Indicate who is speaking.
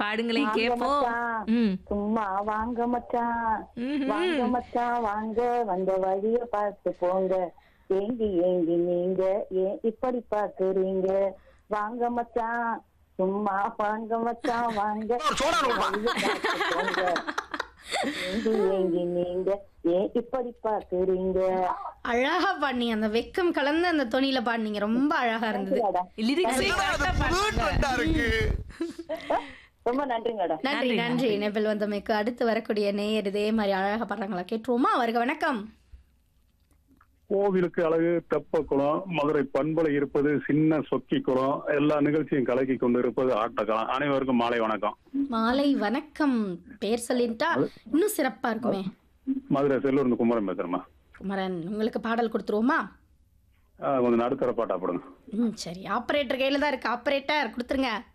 Speaker 1: பாடுங்களேன்
Speaker 2: வாங்க
Speaker 1: கேப்போம்
Speaker 2: மச்சான்.
Speaker 1: ம்
Speaker 2: சும்மா வாங்க மச்சான்
Speaker 1: ம்ஹும்.
Speaker 2: வாங்க மச்சான் வாங்க வந்த வழிய பார்த்து போங்க ஏங்கி ஏங்கி நீங்க ஏன் இப்படி பாக்குறீங்க வாங்க மச்சான் சும்மா வாங்க மச்சான் வாங்க வழிய பார்த்து போங்க ஏங்கி ஏங்கி நீங்க ஏன் இப்படி பாக்குறீங்க
Speaker 3: அழகா பாடினீங்க அந்த வெக்கம் கலந்த அந்த தொனியில பாடினீங்க ரொம்ப அழகா இருந்தது
Speaker 2: நன்றிங்கடா.
Speaker 1: லிரிக்ஸே கரெக்டா பாடுங்க
Speaker 2: ரொம்ப நன்றிங்கடா
Speaker 3: நன்றி நன்றி இணைப்பில் வந்தமைக்கு அடுத்து வரக்கூடிய நேயர் இதே மாதிரி அழகா பாடுறாங்களா கேட்டுருவோமா வருக வணக்கம்
Speaker 4: கோவிலுக்கு அழகு தெப்ப குளம் மதுரை பண்பலை இருப்பது சின்ன சொக்கி குளம் எல்லா நிகழ்ச்சியும் கலக்கி கொண்டு இருப்பது ஆட்டக்கலாம் அனைவருக்கும் மாலை வணக்கம்
Speaker 3: மாலை வணக்கம் பேர் சொல்லிட்டா இன்னும் சிறப்பா இருக்குமே
Speaker 4: மதுரை செல்லூர் இருந்து குமரன் பேசுறேம்மா
Speaker 3: குமரன் உங்களுக்கு பாடல் கொடுத்துருவோமா
Speaker 4: ஆ, கொஞ்சம் நடுத்தர பாட்டா போடுங்க
Speaker 3: ம் சரி ஆப்ரேட்டர் கையில தான் இருக்கு ஆப்ரேட்டர் கொடுத்துருங்க